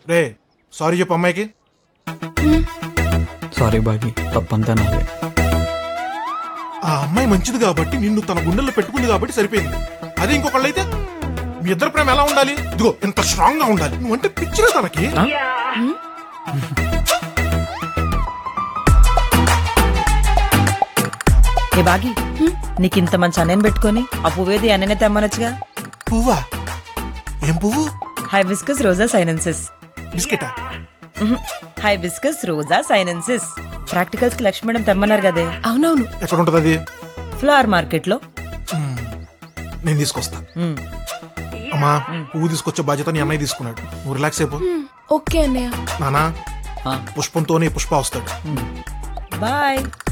రే sorry చెప్పు అమ్మాయికి sorry బాగి తప్పంతా నాదే ఆ అమ్మాయి మంచిది కాబట్టి నిన్ను తన గుండెల్లో పెట్టుకుంది కాబట్టి సరిపోయింది అదే ఇంకొకళ్ళు అయితే మీ ఇద్దరు ప్రేమ ఎలా ఉండాలి ఇదిగో ఇంత స్ట్రాంగ్ గా ఉండాలి నువ్వంటే పిచ్చిరా తనకి ఏ బాగి నీకింత మంచి అన్నయ్యని పెట్టుకొని ఆ పువ్వేది అన్ననే తెమ్మనొచ్చుగా పువ్వా ఏం పువ్వు హై బిస్కస్ రోజా సైనెన్సెస్ బిస్కెటా హై బిస్కస్ రోజా సైనెన్సెస్ ప్రాక్టికల్స్ కి లక్ష్మీ మేడం తెమ్మన్నారు కదే అవునవును ఎక్కడ ఉంటది అది ఫ్లవర్ మార్కెట్ లో నేను తీసుకొస్తా అమ్మా పువ్వు తీసుకొచ్చే బాధ్యత నీ అన్నయ్య తీసుకున్నాడు నువ్వు రిలాక్స్ అయిపో ఓకే అన్నయ్య నానా ఆ. పుష్పంతోనే పుష్ప వస్తాడు బాయ్